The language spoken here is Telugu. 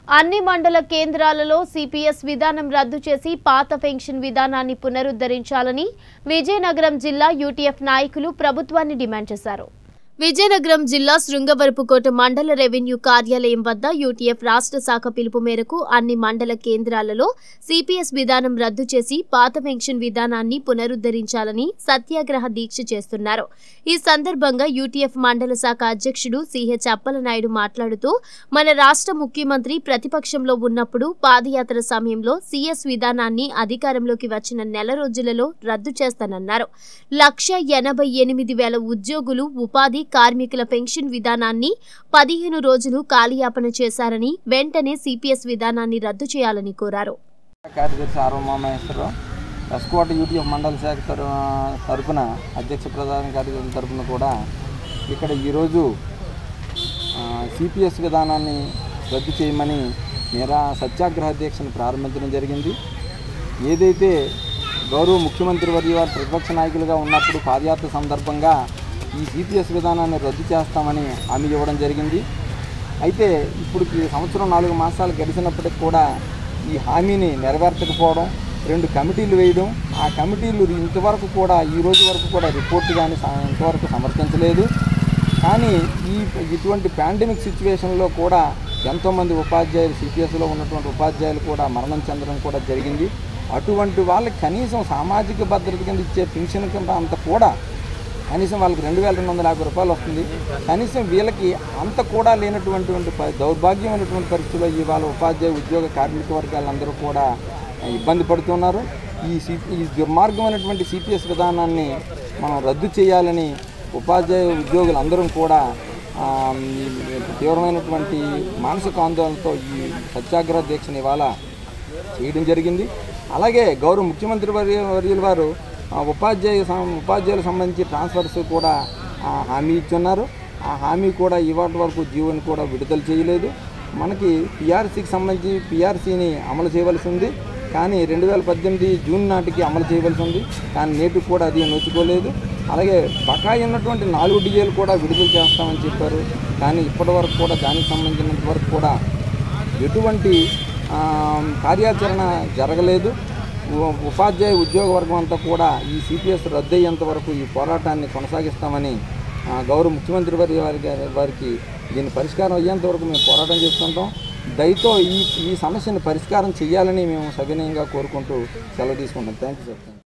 అన్ని మండల కేంద్రాలలో సిపిఎస్ విధానం రద్దు చేసి పాత పెన్షన్ విధానాన్ని పునరుద్ధరించాలని విజయనగరం జిల్లా యూటీఎఫ్ నాయకులు ప్రభుత్వాన్ని డిమాండ్ చేశారు విజయనగరం జిల్లా శృంగవరపుకోట మండల రెవెన్యూ కార్యాలయం వద్ద యూటీఎఫ్ రాష్ట్ర శాఖ పిలుపు మేరకు అన్ని మండల కేంద్రాలలో సిపిఎస్ విధానం రద్దు చేసి పాత పెన్షన్ విధానాన్ని పునరుద్ధరించాలని సత్యాగ్రహ దీక్ష చేస్తున్నారు ఈ సందర్భంగా యూటీఎఫ్ మండల శాఖ అధ్యక్షుడు సిహెచ్ అప్పలనాయుడు మాట్లాడుతూ మన రాష్ట్ర ముఖ్యమంత్రి ప్రతిపక్షంలో ఉన్నప్పుడు పాదయాత్ర సమయంలో సిఎస్ విధానాన్ని అధికారంలోకి వచ్చిన నెల రోజులలో రద్దు చేస్తానన్నారు లక్ష ఎనభై ఎనిమిది వేల ఉద్యోగులు ఉపాధి కార్మికుల పెన్షన్ విధానాన్ని పదిహేను రోజులు కాలయాపన చేశారని వెంటనే సిపిఎస్ విధానాన్ని రద్దు చేయాలని కోరారు కార్యదర్శి ఆర్వమామేశ్వరరావు ఎస్కోట యూటీఎఫ్ మండల శాఖ తరు తరపున అధ్యక్ష ప్రధాన కార్యదర్శి తరపున కూడా ఇక్కడ ఈరోజు సిపిఎస్ విధానాన్ని రద్దు చేయమని మీరా సత్యాగ్రహ దీక్షను ప్రారంభించడం జరిగింది ఏదైతే గౌరవ ముఖ్యమంత్రి వర్య వారు ప్రతిపక్ష నాయకులుగా ఉన్నప్పుడు పాదయాత్ర సందర్భంగా ఈ సిపిఎస్ విధానాన్ని రద్దు చేస్తామని హామీ ఇవ్వడం జరిగింది అయితే ఇప్పటికి సంవత్సరం నాలుగు మాసాలు గడిచినప్పటికి కూడా ఈ హామీని నెరవేర్చకపోవడం రెండు కమిటీలు వేయడం ఆ కమిటీలు ఇంతవరకు కూడా ఈ రోజు వరకు కూడా రిపోర్ట్ కానీ స- ఇంతవరకు సమర్పించలేదు కానీ ఈ ఇటువంటి పాండమిక్ సిచ్యువేషన్లో కూడా ఎంతోమంది ఉపాధ్యాయులు సిపిఎస్లో ఉన్నటువంటి ఉపాధ్యాయులు కూడా మరణం చెందడం కూడా జరిగింది అటువంటి వాళ్ళకి కనీసం సామాజిక భద్రత కింద ఇచ్చే పెన్షన్ కింద అంత కూడా కనీసం వాళ్ళకి రెండు వేల రెండు వందల యాభై రూపాయలు వస్తుంది కనీసం వీళ్ళకి అంత కూడా లేనటువంటి ప- దౌర్భాగ్యమైనటువంటి పరిస్థితుల్లో ఇవాళ ఉపాధ్యాయ ఉద్యోగ కార్మిక వర్గాలందరూ కూడా ఇబ్బంది పడుతున్నారు ఈ సి ఈ దుర్మార్గమైనటువంటి సిపిఎస్ విధానాన్ని మనం రద్దు చేయాలని ఉపాధ్యాయ ఉద్యోగులందరం కూడా ఆ, ఈ తీవ్రమైనటువంటి మానసిక ఆందోళనతో ఈ సత్యాగ్రహ దీక్షను ఇవాళ చేయడం జరిగింది అలాగే గౌరవ ముఖ్యమంత్రి వర్య వర్యుల వారు ఆ, ఉపాధ్యాయ సం- ఉపాధ్యాయులకు సంబంధించి ట్రాన్స్ఫర్స్ కూడా ఆ, హామీ ఇచ్చున్నారు ఆ హామీ కూడా ఇవాటి వరకు జీవోని కూడా విడుదల చేయలేదు మనకి పిఆర్సీకి సంబంధించి పిఆర్సీని అమలు చేయవలసి ఉంది కానీ రెండు వేల పద్దెనిమిది జూన్ నాటికి అమలు చేయవలసి ఉంది కానీ నేటికి కూడా అది నోచుకోలేదు అలాగే బకాయి ఉన్నటువంటి నాలుగు డిఏలు కూడా విడుదల చేస్తామని చెప్పారు కానీ ఇప్పటి వరకు కూడా దానికి సంబంధించినంత వరకు కూడా ఎటువంటి ఆ, కార్యాచరణ జరగలేదు ఉ- ఉపాధ్యాయ ఉద్యోగ వర్గం అంతా కూడా ఈ సిపిఎస్ రద్దు అయ్యేంత వరకు ఈ పోరాటాన్ని కొనసాగిస్తామని ఆ, గౌరవ ముఖ్యమంత్రి వారి వారి వారికి దీని పరిష్కారం అయ్యేంత వరకు మేము పోరాటం చేస్తుంటాం దయతో ఈ ఈ సమస్యను పరిష్కారం చేయాలని మేము సవినయంగా కోరుకుంటూ సెలవు తీసుకుంటాం థ్యాంక్ యూ సార్